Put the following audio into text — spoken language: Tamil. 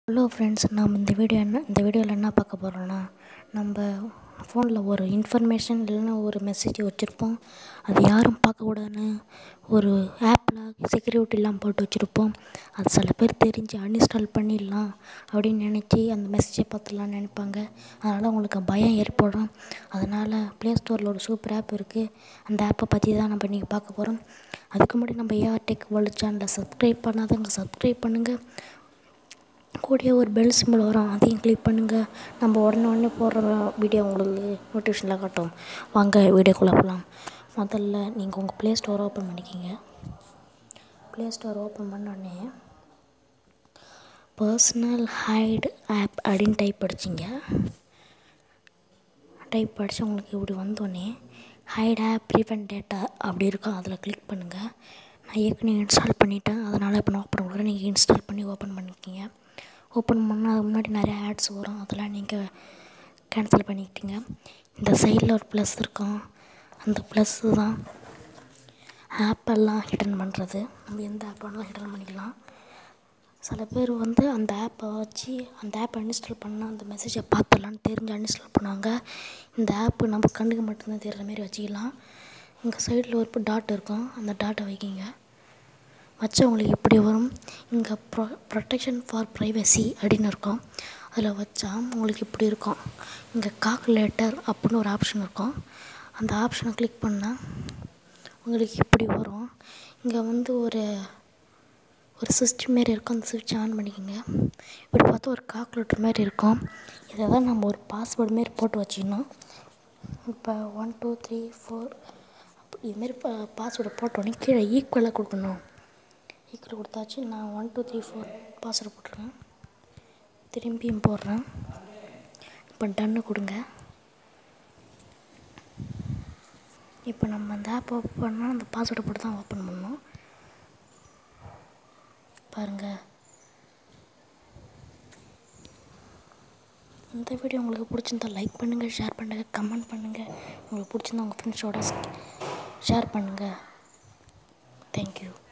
ஹலோ ஃப்ரெண்ட்ஸ் நாம் இந்த வீடியோ என்ன இந்த வீடியோவில் என்ன பார்க்க போகிறோன்னா நம்ம ஃபோனில் ஒரு இன்ஃபர்மேஷன் இல்லைன்னா ஒரு மெசேஜ் வச்சுருப்போம் அது யாரும் பார்க்கக்கூடாதுன்னு ஒரு ஆப்பில் செக்யூரிட்டிலாம் போட்டு வச்சுருப்போம் அது சில பேர் தெரிஞ்சு அன்இன்ஸ்டால் பண்ணிடலாம் அப்படின்னு நினச்சி அந்த மெசேஜை பார்த்துடலான்னு நினைப்பாங்க அதனால் அவங்களுக்கு பயம் ஏற்படும் அதனால் ப்ளே ஸ்டோரில் ஒரு சூப்பர் ஆப் இருக்குது அந்த ஆப்பை பற்றி தான் நம்ம இன்றைக்கி பார்க்க போகிறோம் அதுக்கு முன்னாடி நம்ம ஏஆர் டெக் வேர்ல்டு சேனலை சப்ஸ்கிரைப் பண்ணாதவங்க சப்ஸ்கிரைப் பண்ணுங்கள் கூடயே ஒரு பெல் சிம்பிள் வரும் அதையும் கிளிக் பண்ணுங்கள் நம்ம உடனே உடனே போடுற வீடியோ உங்களுக்கு நோட்டிஃபிகேஷனில் காட்டும் வாங்க வீடியோக்குள்ளே போகலாம் முதல்ல நீங்கள் உங்கள் ப்ளே ஸ்டோர் ஓப்பன் பண்ணிக்கிங்க ப்ளே ஸ்டோர் ஓப்பன் பண்ணோடனே பர்சனல் ஹைட் ஆப் அப்படின்னு டைப் அடிச்சிங்க டைப் அடித்து உங்களுக்கு இப்படி வந்தோடனே ஹைட் ஆப் ப்ரிவென்ட் டேட்டா அப்படி இருக்கும் அதில் கிளிக் பண்ணுங்கள் நான் ஏற்கனவே இன்ஸ்டால் பண்ணிட்டேன் அதனால் இப்போ நான் ஓப்பன் கொடுக்குறேன் நீங்கள் இன்ஸ்டால் பண்ணி ஓப்பன் பண்ணிக்கிங்க ஓப்பன் பண்ணால் அதுக்கு முன்னாடி நிறைய ஆட்ஸ் வரும் அதெல்லாம் நீங்கள் கேன்சல் பண்ணிக்கிட்டீங்க இந்த சைடில் ஒரு ப்ளஸ் இருக்கும் அந்த ப்ளஸ்ஸு தான் ஆப்பெல்லாம் ஹிடன் பண்ணுறது நம்ம எந்த ஆப் வேணாலும் ஹிடன் பண்ணிக்கலாம் சில பேர் வந்து அந்த ஆப்பை வச்சு அந்த ஆப்பை அன்இன்ஸ்டால் பண்ணால் அந்த மெசேஜை பார்த்துடலான்னு தெரிஞ்சு அன்இன்ஸ்டால் பண்ணுவாங்க இந்த ஆப்பு நம்ம கண்ணுக்கு மட்டும்தான் தெரிகிற மாதிரி வச்சுக்கலாம் இங்கே சைடில் ஒரு டாட் இருக்கும் அந்த டாட்டை வைக்கிங்க வச்சா உங்களுக்கு இப்படி வரும் இங்கே ப்ரொ ப்ரொடெக்ஷன் ஃபார் ப்ரைவசி அப்படின்னு இருக்கும் அதில் வச்சா உங்களுக்கு இப்படி இருக்கும் இங்கே கால்குலேட்டர் அப்படின்னு ஒரு ஆப்ஷன் இருக்கும் அந்த ஆப்ஷனை கிளிக் பண்ணால் உங்களுக்கு இப்படி வரும் இங்கே வந்து ஒரு ஒரு சுவிட்ச் மாரி இருக்கும் அந்த சுவிட்ச் ஆன் பண்ணிக்கோங்க இப்படி பார்த்தா ஒரு கால்குலேட்டர் மாதிரி இருக்கும் இதை தான் நம்ம ஒரு பாஸ்வேர்டு மாரி போட்டு வச்சுக்கணும் இப்போ ஒன் டூ த்ரீ ஃபோர் இதுமாரி பா பாஸ்வேர்டை போட்டோடனே கீழே ஈக்குவலாக கொடுக்கணும் ஈக்குவல் கொடுத்தாச்சு நான் one two three four password போட்டுருக்கேன் திரும்பியும் போடுறேன் இப்போ டன்னு கொடுங்க இப்போ நம்ம அந்த ஆப் ஓப்பன் பண்ணால் அந்த பாஸ்வேர்டை போட்டு தான் ஓப்பன் பண்ணணும் பாருங்கள் இந்த வீடியோ உங்களுக்கு பிடிச்சிருந்தா லைக் பண்ணுங்கள் ஷேர் பண்ணுங்கள் கமெண்ட் பண்ணுங்கள் உங்களுக்கு பிடிச்சிருந்தா உங்கள் ஃப்ரெண்ட்ஸோட ஷேர் பண்ணுங்கள் தேங்க்யூ